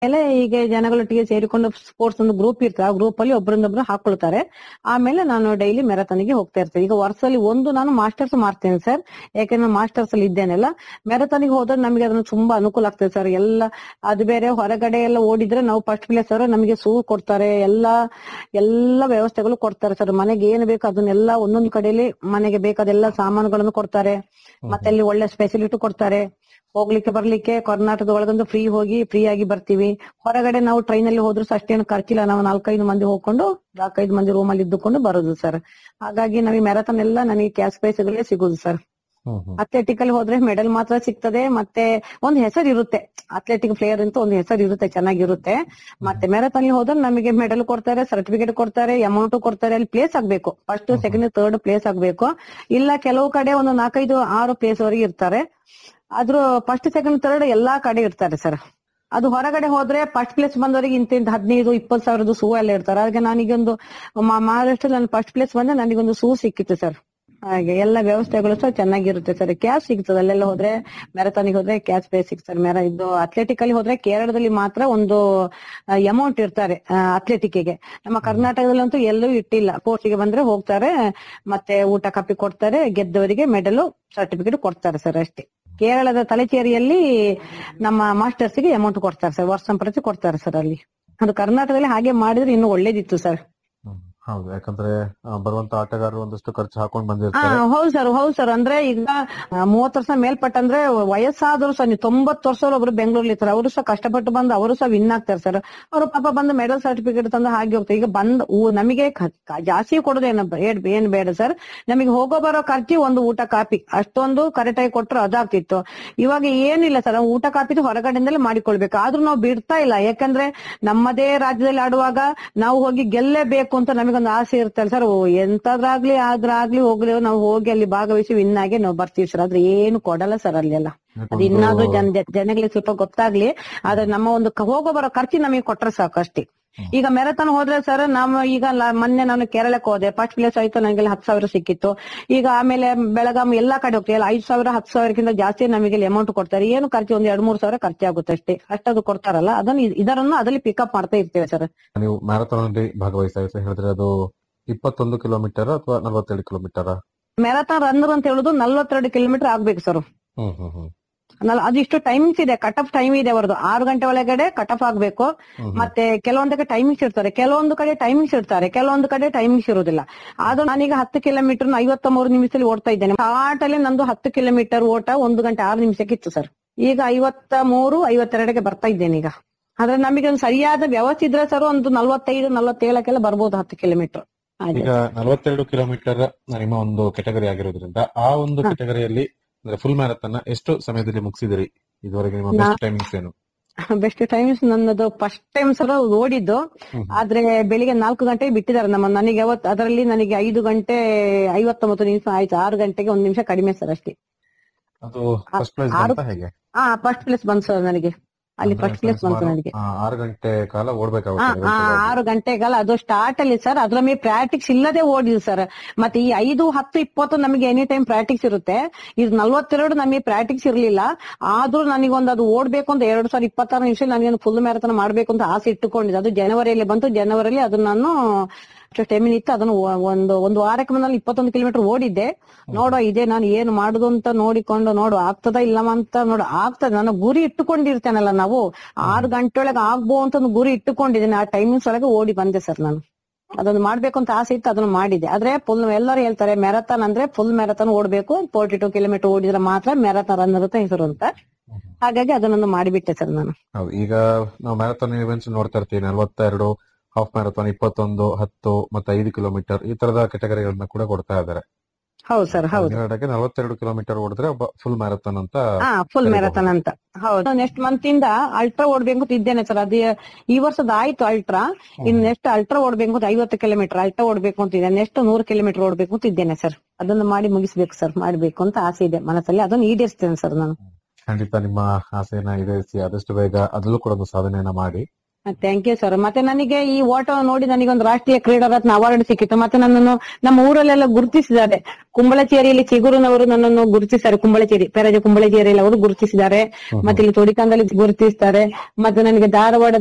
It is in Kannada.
ಆಮೇಲೆ ಈಗ ಜನಗಳೊಟ್ಟಿಗೆ ಸೇರಿಕೊಂಡು ಸ್ಪೋರ್ಟ್ಸ್ ಒಂದು ಗ್ರೂಪ್ ಇರ್ತದೆ ಆ ಗ್ರೂಪ್ ಅಲ್ಲಿ ಒಬ್ಬರಿಂದೊಬ್ರು ಹಾಕೊಳ್ತಾರೆ ಆಮೇಲೆ ನಾನು ಡೈಲಿ ಮೆರಥಾನಿಗೆ ಹೋಗ್ತಾ ಇರ್ತೇನೆ ಈಗ ವರ್ಷದಲ್ಲಿ ಒಂದು ನಾನು ಮಾಸ್ಟರ್ಸ್ ಮಾಡ್ತೇನೆ ಸರ್ ಯಾಕೆಂದ್ರೆ ಮಾಸ್ಟರ್ಸ್ ಅಲ್ಲಿ ಇದ್ದೇನಲ್ಲ ಮೆರಥಾನಿಗೆ ಹೋದ್ರೆ ನಮಗೆ ಅದನ್ನು ತುಂಬಾ ಅನುಕೂಲ ಆಗ್ತದೆ ಸರ್ ಎಲ್ಲ ಅದು ಬೇರೆ ಹೊರಗಡೆ ಎಲ್ಲ ಓಡಿದ್ರೆ ನಾವು ಫಸ್ಟ್ ಪ್ಲೇಸ್ ಅವರು ನಮಗೆ ಶೂ ಕೊಡ್ತಾರೆ ಎಲ್ಲ ಎಲ್ಲ ವ್ಯವಸ್ಥೆಗಳು ಕೊಡ್ತಾರೆ ಸರ್ ಮನೆಗೆ ಏನು ಬೇಕು ಅದನ್ನೆಲ್ಲ ಒಂದೊಂದು ಕಡೆಯಲ್ಲಿ ಮನೆಗೆ ಬೇಕಾದೆಲ್ಲ ಸಾಮಾನುಗಳನ್ನು ಕೊಡ್ತಾರೆ ಮತ್ತೆ ಅಲ್ಲಿ ಒಳ್ಳೆ ಸ್ಪೆಸಿಲಿಟಿ ಕೊಡ್ತಾರೆ ಹೋಗ್ಲಿಕ್ಕೆ ಬರ್ಲಿಕ್ಕೆ ಕರ್ನಾಟಕದ ಒಳಗೊಂದು ಫ್ರೀ ಹೋಗಿ ಫ್ರೀ ಆಗಿ ಬರ್ತೀವಿ ಹೊರಗಡೆ ನಾವು ಟ್ರೈನ್ ಅಲ್ಲಿ ಹೋದ್ರು ಸಹ ಅಷ್ಟೇನು ಖರ್ಚಿಲ್ಲ ನಾವು ನಾಲ್ಕೈದು ಮಂದಿ ಹೋಗ್ಕೊಂಡು ನಾಲ್ಕೈದು ಮಂದಿ ರೂಮ್ ಅಲ್ಲಿ ಇದ್ದುಕೊಂಡು ಬರೋದು ಸರ್ ಹಾಗಾಗಿ ನಮಗೆ ಮ್ಯಾರಥಾನ್ ಎಲ್ಲ ನನಗೆ ಕ್ಯಾಶ್ ಪ್ರೈಸ್ಗಳೇ ಸಿಗುದು ಸರ್ ಅಥ್ಲೆಟಿಕ್ ಅಲ್ಲಿ ಹೋದ್ರೆ ಮೆಡಲ್ ಮಾತ್ರ ಸಿಗ್ತದೆ ಮತ್ತೆ ಒಂದು ಹೆಸರು ಇರುತ್ತೆ ಅಥ್ಲೆಟಿಕ್ ಪ್ಲೇಯರ್ ಅಂತ ಒಂದು ಹೆಸರು ಇರುತ್ತೆ ಚೆನ್ನಾಗಿರುತ್ತೆ ಮತ್ತೆ ಮ್ಯಾರಥಾನ್ ಹೋದ್ರೆ ನಮಗೆ ಮೆಡಲ್ ಕೊಡ್ತಾರೆ ಸರ್ಟಿಫಿಕೇಟ್ ಕೊಡ್ತಾರೆ ಅಮೌಂಟ್ ಕೊಡ್ತಾರೆ ಅಲ್ಲಿ ಪ್ಲೇಸ್ ಆಗ್ಬೇಕು ಫಸ್ಟ್ ಸೆಕೆಂಡ್ ಥರ್ಡ್ ಪ್ಲೇಸ್ ಆಗ್ಬೇಕು ಇಲ್ಲ ಕೆಲವು ಕಡೆ ಒಂದು ನಾಲ್ಕೈದು ಆರು ಪ್ಲೇಸ್ ವರೆಗೆ ಇರ್ತಾರೆ ಆದ್ರೂ ಫಸ್ಟ್ ಸೆಕೆಂಡ್ ಥರ್ಡ್ ಎಲ್ಲಾ ಕಡೆ ಇರ್ತಾರೆ ಸರ್ ಅದು ಹೊರಗಡೆ ಹೋದ್ರೆ ಫಸ್ಟ್ ಪ್ಲೇಸ್ ಬಂದವರಿಗೆ ಇಂತ ಇಂತ ಹದಿನೈದು ಇಪ್ಪತ್ತು ಸಾವಿರದ ಸೂ ಎಲ್ಲ ಇರ್ತಾರೆ ಹಾಗೆ ನನಗೊಂದು ಮ- ಮಹಾರಾಷ್ಟ್ರದಲ್ಲಿ ನಾನು ಫಸ್ಟ್ ಪ್ಲೇಸ್ ಬಂದ್ರೆ ನನಗೊಂದು ಸೂ ಸಿಕ್ಕಿತ್ತು ಸರ್ ಹಾಗೆ ಎಲ್ಲ ವ್ಯವಸ್ಥೆಗಳು ಸಹ ಚೆನ್ನಾಗಿರುತ್ತೆ ಸರ್ ಕ್ಯಾಶ್ ಸಿಗ್ತದೆ ಅಲ್ಲೆಲ್ಲ ಹೋದ್ರೆ ಮ್ಯಾರಥಾನಿಗೆ ಹೋದ್ರೆ ಕ್ಯಾಶ್ ಪ್ರೈಸ್ ಸಿಗ್ತದೆ ಮ್ಯಾರ ಇದು ಅಥ್ಲೆಟಿಕ್ ಅಲ್ಲಿ ಹೋದ್ರೆ ಕೇರಳದಲ್ಲಿ ಮಾತ್ರ ಒಂದು ಅಮೌಂಟ್ ಇರ್ತಾರೆ ಅಥ್ಲೆಟಿಕ್ಗೆ ನಮ್ಮ ಕರ್ನಾಟಕದಲ್ಲಂತೂ ಎಲ್ಲೂ ಇಟ್ಟಿಲ್ಲ ಸ್ಪೋರ್ಟ್ಸ್ಗೆ ಬಂದ್ರೆ ಹೋಗ್ತಾರೆ ಮತ್ತೆ ಊಟ ಕಾಪಿ ಕೊಡ್ತಾರೆ ಗೆದ್ದವರಿಗೆ ಮೆಡಲ್ ಸರ್ಟಿಫಿಕೇಟ್ ಕೊಡ್ತಾರೆ ಸರ್ ಅಷ್ಟೇ ಕೇರಳದ ತಲೆಚೇರಿಯಲ್ಲಿ ನಮ್ಮ ಮಾಸ್ಟರ್ಸ್ಗೆ ಅಮೌಂಟ್ ಕೊಡ್ತಾರೆ ಸರ್ ವರ್ಷ ಪ್ರತಿ ಕೊಡ್ತಾರೆ ಸರ್ ಅಲ್ಲಿ ಅದು ಕರ್ನಾಟಕದಲ್ಲಿ ಹಾಗೆ ಮಾಡಿದ್ರೆ ಇನ್ನೂ ಒಳ್ಳೇದಿತ್ತು ಸರ್ ಹೌದು ಯಾಕಂದ್ರೆ ಆ, ಬರುವಂತ ಆಟಗಾರರು ಒಂದಷ್ಟು ಖರ್ಚು ಹಾಕೊಂಡ್ ಹಾ ಬಂದಿರ್ತಾರೆ ಹೌದು ಸರ್ ಹೌದು ಸರ್ ಅಂದ್ರೆ ಈಗ ಮೂವತ್ತು ವರ್ಷ ಮೇಲ್ಪಟ್ಟ ಅಂದ್ರೆ ವಯಸ್ಸಾದ್ರು ಸಹ ನೀವು ತೊಂಬತ್ತು ವರ್ಷ ಒಬ್ರು ಬೆಂಗಳೂರಲ್ಲಿ ಇರ್ತಾರೆ ಅವರು ಸಹ ಕಷ್ಟಪಟ್ಟು ಬಂದು ಅವರು ಸಹ ವಿನ್ ಆಗ್ತಾರೆ ಸರ್ ಅವರು ಪಾಪ ಬಂದು ಮೆಡಲ್ ಸರ್ಟಿಫಿಕೇಟ್ ತಂದು ಹಾಗೆ ಹೋಗ್ತಾರೆ ಈಗ ಬಂದ್ ಊ- ನಮಗೆ ಕ- ಕ- ಜಾಸ್ತಿ ಕೊಡೋದೇನು ಏನ್ ಏನ್ ಬೇಡ ಸರ್ ನಮಗೆ ಹೋಗೋ ಬರೋ ಖರ್ಚಿ ಒಂದು ಊಟ ಕಾಪಿ ಅಷ್ಟೊಂದು ಕರೆಕ್ಟ್ ಆಗಿ ಕೊಟ್ರೆ ಅದಾಗ್ತಿತ್ತು ಇವಾಗ ಏನಿಲ್ಲ ಸರ್ ಊಟ ಕಾಪಿದು ಹೊರಗಡೆಯಿಂದಲೇ ಮಾಡಿಕೊಳ್ಬೇಕು ಆದ್ರೂ ನಾವು ಬಿಡ್ತಾ ಇಲ್ಲ ಯಾಕಂದ್ರೆ ನಮ್ಮದೇ ರಾಜ್ಯದಲ್ಲಿ ಆಡುವಾಗ ನಾವು ಹೋಗಿ ಗೆಲ್ಲೇಬೇಕು ಅಂತ ನಮಗೊಂದು ಆಸೆ ಇರ್ತಲ್ಲ ಸರ್ ಎಂತದ್ರಾಗ್ಲಿ ಆದ್ರಾಗ್ಲಿ ಹೋಗ್ಲಿ ನಾವು ಹೋಗಿ ಅಲ್ಲಿ ಭಾಗವಹಿಸಿ ವಿನ್ ಆಗಿ ನಾವು ಬರ್ತೀವಿ ಸರ್ ಆದ್ರೆ ಏನು ಕೊಡಲ್ಲ ಸರ್ ಅಲ್ಲಿ ಎಲ್ಲ ಅದು ಇನ್ನಾದ್ರೂ ಜನ ಜನಗಳಿಗೆ ಸ್ವಲ್ಪ ಗೊತ್ತಾಗ್ಲಿ ಆದ್ರೆ ನಮ್ಮ ಒಂದು ಕ- ಹೋಗೋ ಬರೋ ಖರ್ಚು ನಮಗೆ ಕೊಟ್ರೆ ಸಾಕು ಅಷ್ಟೇ ಈಗ ಮೆರಥಾನ್ ಹೋದ್ರೆ ಸರ್ ನಾವು ಈಗ ಲ- ಮೊನ್ನೆ ನಾನು ಕೇರಳಕ್ಕೆ ಹೋದೆ ಫಸ್ಟ್ ಪ್ಲೇಸ್ ಆಯ್ತು ನನಗೆ ಹತ್ತು ಸಾವಿರ ಸಿಕ್ಕಿತ್ತು ಈಗ ಆಮೇಲೆ ಬೆಳಗಾಂ ಎಲ್ಲಾ ಕಡೆ ಹೋಗ್ತೀವಿ ಎಲ್ಲ ಐದು ಸಾವಿರ ಹತ್ತು ಸಾವಿರಕ್ಕಿಂತ ಜಾಸ್ತಿ ನಮಗೆ ಅಮೌಂಟ್ ಕೊಡ್ತಾರೆ ಏನು ಖರ್ಚು ಒಂದ್ ಎರಡ್ ಮೂರ್ ಸಾವಿರ ಖರ್ಚಾಗುತ್ತೆ ಅಷ್ಟೇ ಅಷ್ಟದು ಕೊಡ್ತಾರಲ್ಲ ಅದನ್ನ ಇದ್- ಇದರನ್ನು ಅದ್ರಲ್ಲಿ ಪಿಕಪ್ ಮಾಡ್ತಾ ಇರ್ತೇವೆ ಸರ್ ನೀವು ಮ್ಯಾರಥಾನ್ ಅಲ್ಲಿ ಭಾಗವಹಿಸ್ತಾ ಇರ್ತೀರಿ ಹೇಳಿದ್ರೆ ಅದು ಇಪ್ಪತ್ತೊಂದು ಕಿಲೋಮೀಟರ್ ಅಥವಾ ನಲವತ್ತೇಳು ಕಿಲೋಮೀಟರ್ ಮ್ಯಾರಥಾನ್ ರನ್ನರ್ ಅಂತ ಹೇಳುದು ನಲ್ವತ್ತೆರಡು ಕಿಲೋಮೀಟರ್ ಆಗ್ಬೇಕು ಸರ್ ಹ್ಮ್ ಹ್ಮ್ ಹ್ಮ್ ನಲ್- ಅದಿಷ್ಟು ಟೈಮಿಂಗ್ಸ್ ಇದೆ ಕಟ್ ಆಫ್ ಟೈಮ್ ಇದೆ ಅವರದು ಆರು ಗಂಟೆ ಒಳಗಡೆ ಕಟ್ ಆಫ್ ಆಗ್ಬೇಕು ಹ್ಮ್. ಮತ್ತೆ ಕೆಲವೊಂದಕ್ಕೆ ಟೈಮಿಂಗ್ಸ್ ಇರ್ತಾರೆ ಕೆಲವೊಂದು ಕಡೆ ಟೈಮಿಂಗ್ಸ್ ಇರ್ತಾರೆ ಕೆಲವೊಂದು ಕಡೆ ಟೈಮಿಂಗ್ಸ್ ಇರುವುದಿಲ್ಲ ಆದ್ರೂ ನಾನೀಗ ಹತ್ತು ಕಿಲೋಮೀಟರ್ ಐವತ್ತ ಮೂರು ನಿಮಿಷದಲ್ಲಿ ಓಡ್ತಾ ಇದ್ದೇನೆ ಸ್ಟಾರ್ಟ್ ಅಲ್ಲಿ ನಂದು ಹತ್ತು ಕಿಲೋಮೀಟರ್ ಓಟ ಒಂದು ಗಂಟೆ ಆರು ನಿಮಿಷಕ್ಕೆ ಇತ್ತು ಸರ್ ಈಗ ಐವತ್ತ ಮೂರು ಐವತ್ತೆರಡಕ್ಕೆ ಬರ್ತಾ ಇದ್ದೇನೆ ಈಗ ಆದ್ರೆ ನಮಗೆ ಒಂದು ಸರಿಯಾದ ವ್ಯವಸ್ಥೆ ಇದ್ರೆ ಸರ್ ಒಂದು ನಲ್ವತ್ತೈದು ನಲ್ವತ್ತೇಳಕ್ಕೆಲ್ಲ ಬರ್ಬೋದು ಹತ್ತು ಕಿಲೋಮೀಟರ್ ಹಾಗೆ ಈಗ ನಲವತ್ತೆರಡು ಕಿಲೋಮೀಟರ್ ನಿಮ್ಮ ಒಂದು ಕೆಟಗರಿ ಆಗಿರೋದ್ರಿಂದ ಆ ಒಂದು ಹಾ. ಕೆಟಗರಿಯಲ್ಲಿ ಅಂದ್ರೆ ಫುಲ್ ಮ್ಯಾರಥಾನ್ ಎಷ್ಟು ಸಮಯದಲ್ಲಿ ಮುಗಿಸಿದಿರಿ ಇದುವರೆಗೆ ನಿಮ್ಮ ನಾ- ಬೆಸ್ಟ್ ಟೈಮಿಂಗ್ಸ್ ಏನು ಬೆಸ್ಟ್ ಟೈಮ್ಸ್ ನನ್ನದು ಫಸ್ಟ್ ಟೈಮ್ ಸರ್ ಓಡಿದ್ದು ಹ್ಮ್. ಆದ್ರೆ ಬೆಳಿಗ್ಗೆ ನಾಲ್ಕು ಗಂಟೆಗೆ ಬಿಟ್ಟಿದ್ದಾರೆ ನಮ್ಮ ನನಗೆ ಅವತ್ತು ಅದರಲ್ಲಿ ನನಗೆ ಐದು ಗಂಟೆ ಐವತ್ತೊಂಬತ್ತು ನಿಮಿಷ ಆಯ್ತು ಆರು ಗಂಟೆಗೆ ಒಂದು ನಿಮಿಷ ಕಡಿಮೆ ಸರ್ ಅಷ್ಟೇ ಅದು ಫಸ್ಟ್ ಪ್ರೈಸ್ ಆರು- ಬಂತ ಹೇಗೆ ಹಾ ಫಸ್ಟ್ ಪ್ಲೇಸ್ ಬಂತು ಸರ್ ನನಗೆ ಅಲ್ಲಿ ಅಂದ್ರೆ ಫಸ್ಟ್ ಪ್ಲೇಸ್ ಬಂತು ಸುಮಾರು, ನನಗೆ ಆ, ಆರು ಗಂಟೆ ಕಾಲ ಹಾ ಓಡ್ಬೇಕಾಗುತ್ತೆ ಹಾ, eventually ಆಗಿ. ಆರು ಗಂಟೆಗಲ್ಲ ಅದು ಸ್ಟಾರ್ಟ್ ಅಲ್ಲಿ ಸರ್ ಅದ್ರ ಮೇಲೆ ಪ್ರಾಕ್ಟಿಕ್ಸ್ ಇಲ್ಲದೆ ಓಡಿದ್ವಿ ಸರ್ ಮತ್ತೆ ಈ ಐದು ಹತ್ತು ಇಪ್ಪತ್ತು ನಮಗೆ ಎನಿ ಟೈಮ್ ಪ್ರಾಕ್ಟಿಕ್ಸ್ ಇರುತ್ತೆ ಇದು ನಲ್ವತ್ತೆರಡು ನಮಗೆ ಪ್ರಾಕ್ಟಿಕ್ಸ್ ಇರ್ಲಿಲ್ಲ ಆದ್ರೂ ನನಗೊಂದು ಅದು ಓಡ್ಬೇಕು ಅಂತ ಎರಡು ಸಾವಿರದ ಇಪ್ಪತ್ತಾರು ನಿಮಿಷ ನನಗೆ ಫುಲ್ ಮ್ಯಾರಥಾನ್ ಮಾಡ್ಬೇಕು ಅಂತ ಆಸೆ ಇಟ್ಟುಕೊಂಡಿದ್ದೆ ಅದು ಜನವರಿಯಲ್ಲಿ ಬಂತು ಜನವರಿಯಲ್ಲಿ ಅದನ್ನ ನಾನು ಸ್ಟೆಮಿನ್ ಇತ್ತು ಅದನ್ನು ಒ- ಒಂದು ಒಂದು ವಾರಕ್ಕೆ ಮುಂದೆ ಇಪ್ಪತ್ತೊಂದು ಕಿಲೋಮೀಟರ್ ಓಡಿದ್ದೆ ನೋಡೋ ಇದೆ ನಾನು ಏನು ಮಾಡುದು ಅಂತ ನೋಡಿಕೊಂಡು ನೋಡು ಆಗ್ತದ ಇಲ್ಲವ ಅಂತ ನೋಡು ಆಗ್ತದೆ ನಾನು ಗುರಿ ಇಟ್ಟುಕೊಂಡಿರ್ತೇನಲ್ಲ ನಾವು ಆರು ಗಂಟೆ ಒಳಗೆ ಆಗ್ಬೋ ಅಂತ ಒಂದು ಗುರಿ ಇಟ್ಟುಕೊಂಡಿದ್ದೇನೆ ಆ ಟೈಮಿಂಗ್ಸ್ ಒಳಗೆ ಓಡಿ ಬಂದೆ ಸರ್ ನಾನು ಅದೊಂದು ಮಾಡ್ಬೇಕು ಅಂತ ಆಸೆ ಇತ್ತು ಅದನ್ನ ಮಾಡಿದೆ ಆದ್ರೆ ಫುಲ್ ಎಲ್ಲರೂ ಹೇಳ್ತಾರೆ ಮ್ಯಾರಥಾನ್ ಅಂದ್ರೆ ಫುಲ್ ಮ್ಯಾರಥಾನ್ ಓಡ್ಬೇಕು ಫೋರ್ಟಿ ಟೂ ಕಿಲೋಮೀಟರ್ ಓಡಿದ್ರೆ ಮಾತ್ರ ಮ್ಯಾರಥಾನ್ ರನ್ನರ್ ಅಂತ ಹೆಸರು ಅಂತ ಹಾಗಾಗಿ ಅದನ್ನೊಂದು ಮಾಡಿಬಿಟ್ಟೆ ಸರ್ ನಾನು ಹೌದು ಈಗ ನಾವು ಮ್ಯಾರಥಾನ್ ಇವೆಂಟ್ಸ್ ನೋಡ್ತಾ ಇರ್ತೀವಿ ನಲವತ್ತೆರಡು ಹಾಫ್ ಮ್ಯಾರಥಾನ್ ಇಪ್ಪತ್ತೊಂದು ಹತ್ತು ಮತ್ತೆ ಐದು ಕಿಲೋಮೀಟರ್ ಈ ತರದ ಕೆಟಗರಿಗಳನ್ನ ಕೂಡ ಕೊಡ್ತಾ ಇದ್ದಾರೆ ಹೌದು ಸರ್ ಹೌದು ಹದಿನೇಳಕ್ಕೆ ನಲವತ್ತೆರಡು ಕಿಲೋಮೀಟರ್ ಓಡಿದ್ರೆ ಒಬ್ಬ ಫುಲ್ ಮ್ಯಾರಥಾನ್ ಅಂತ ಹಾ ಫುಲ್ ಸರಿ, ಮ್ಯಾರಥಾನ್ ಅಂತ ಹೌದು ನೆಕ್ಸ್ಟ್ ಮಂತ್ ಇಂದ ಅಲ್ಟ್ರಾ ಓಡ್ಬೇಕು ಅಂತ ಇದ್ದೇನೆ ಸರ್ ಅದೇ ಈ ವರ್ಷದ ಆಯ್ತು ಅಲ್ಟ್ರಾ ಇನ್ ನೆಕ್ಸ್ಟ್ ಅಲ್ಟ್ರಾ ಓಡ್ಬೇಕು ಅಂತ ಐವತ್ತು ಕಿಲೋಮೀಟರ್ ಅಲ್ಟ್ರಾ ಓಡ್ಬೇಕು ಅಂತ ಇದೆ ನೆಕ್ಸ್ಟ್ ನೂರು ಕಿಲೋಮೀಟರ್ ಓಡ್ಬೇಕು ಅಂತ ಇದ್ದೇನೆ ಸರ್ ಅದನ್ನು ಮಾಡಿ ಮುಗಿಸ್ಬೇಕು ಸರ್ ಮಾಡ್ಬೇಕು ಅಂತ ಆಸೆ ಇದೆ ಮನಸ್ಸಲ್ಲಿ ಅದನ್ನು ಈಡೇರಿಸ್ತೇನೆ ಸರ್ ನಾನು ಖಂಡಿತ ನಿಮ್ಮ ಆಸೆಯನ್ನ ಈಡೇರಿಸಿ ಆದಷ್ಟು ಬೇಗ ಅದರಲ್ಲೂ ಕೂಡ ಒಂದು ಸಾಧನೆಯನ್ನ ಮಾಡಿ ಥ್ಯಾಂಕ್ ಯು ಸರ್ ಮತ್ತೆ ನನಗೆ ಈ ಓಟ ನೋಡಿ ನನಗೆ ಒಂದು ರಾಷ್ಟ್ರೀಯ ಕ್ರೀಡಾ ರತ್ನ ಅವಾರ್ಡ್ ಸಿಕ್ಕಿತ್ತು ಮತ್ತೆ ನನ್ನನ್ನು ನಮ್ಮ ಊರಲ್ಲೆಲ್ಲ ಗುರುತಿಸಿದ್ದಾರೆ ಕುಂಬಳಚೇರಿಯಲ್ಲಿ ಚಿಗುರುನವರು ನನ್ನನ್ನು ಗುರುತಿಸಿದ್ದಾರೆ ಕುಂಬಳಚೇರಿ ಪೆರಜ ಕುಂಬಳಚೇರಿಯಲ್ಲಿ ಅವರು ಗುರುತಿಸಿದ್ದಾರೆ ಮತ್ತೆ ಇಲ್ಲಿ ತೋಡಿಕಂದಲ್ಲಿ ಗುರುತಿಸ್ತಾರೆ ಮತ್ತೆ ನನಗೆ ಧಾರವಾಡ